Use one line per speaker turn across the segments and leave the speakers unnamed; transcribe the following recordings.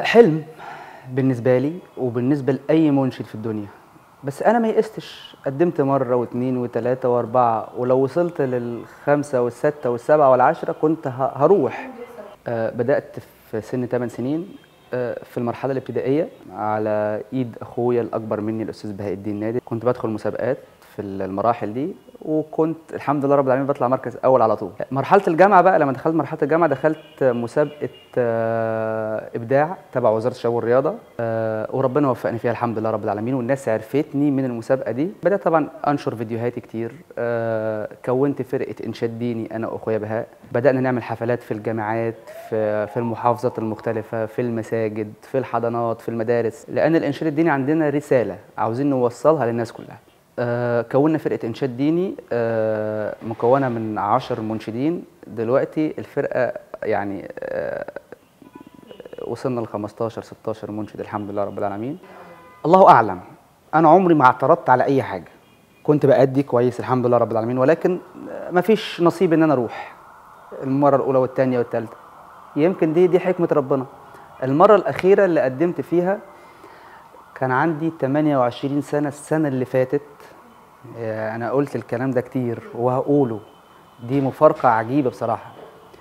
حلم بالنسبة لي وبالنسبة لأي منشد في الدنيا بس أنا ما يئستش قدمت مرة واثنين وثلاثة وأربعة ولو وصلت للخمسة والستة والسبعة والعشرة كنت ه- هروح آه، بدأت في سن 8 سنين آه، في المرحلة الابتدائية على إيد أخويا الأكبر مني الأستاذ بهاء الدين نادر كنت بدخل مسابقات في المراحل دي وكنت الحمد لله رب العالمين بطلع مركز أول على طول مرحلة الجامعة بقى لما دخلت مرحلة الجامعة دخلت مسابقة آه، إبداع تبع وزارة الشباب والرياضة آه، وربنا وفقني فيها الحمد لله رب العالمين والناس عرفتني من المسابقة دي بدأت طبعا أنشر فيديوهاتي كتير آه، كونت فرقة إنشاد ديني أنا وأخويا بهاء بدأنا نعمل حفلات في الجامعات في في المحافظات المختلفة في المساجد في الحضانات في المدارس لأن الإنشاد الديني عندنا رسالة عاوزين نوصلها للناس كلها آه، كونا فرقة إنشاد ديني آه، مكونة من عشر منشدين دلوقتي الفرقة يعني آه، وصلنا ل 15 16 منشد الحمد لله رب العالمين الله اعلم انا عمري ما اعترضت على اي حاجه كنت بأدي كويس الحمد لله رب العالمين ولكن ما فيش نصيب ان انا اروح المره الاولى والثانيه والثالثه يمكن دي دي حكمه ربنا المره الاخيره اللي قدمت فيها كان عندي 28 سنه السنه اللي فاتت آه، انا قلت الكلام ده كتير وهقوله دي مفارقه عجيبه بصراحه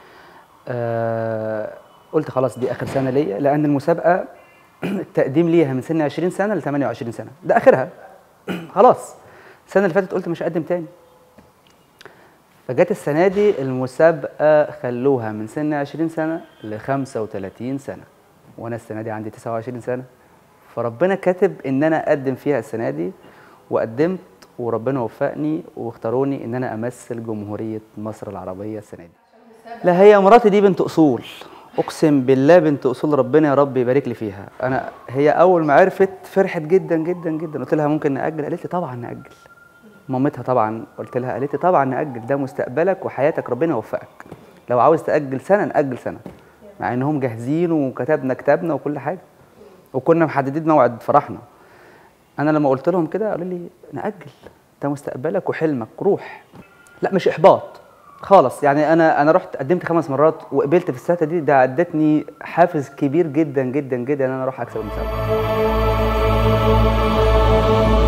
آه، قلت خلاص دي اخر سنه ليا لان المسابقه التقديم ليها من سن 20 سنه ل 28 سنه ده اخرها خلاص السنه اللي فاتت قلت مش هقدم تاني فجت السنه دي المسابقه خلوها من سن 20 سنه ل 35 سنه وانا السنه دي عندي 29 سنه فربنا كاتب ان انا اقدم فيها السنه دي وقدمت وربنا وفقني واختاروني ان انا امثل جمهوريه مصر العربيه السنه دي لا هي مراتي دي بنت اصول اقسم بالله بنت اصول ربنا يا رب يبارك لي فيها انا هي اول ما عرفت فرحت جدا جدا جدا قلت لها ممكن ناجل قالت لي طبعا ناجل مامتها طبعا قلت لها قالت لي طبعا ناجل ده مستقبلك وحياتك ربنا يوفقك لو عاوز تاجل سنه ناجل سنه مع انهم جاهزين وكتبنا كتابنا وكل حاجه وكنا محددين موعد فرحنا انا لما قلت لهم كده قالوا لي ناجل ده مستقبلك وحلمك روح لا مش احباط خالص يعني انا انا رحت قدمت خمس مرات وقبلت في السنه دي ده ادتني حافز كبير جدا جدا جدا ان انا اروح اكسب المسابقه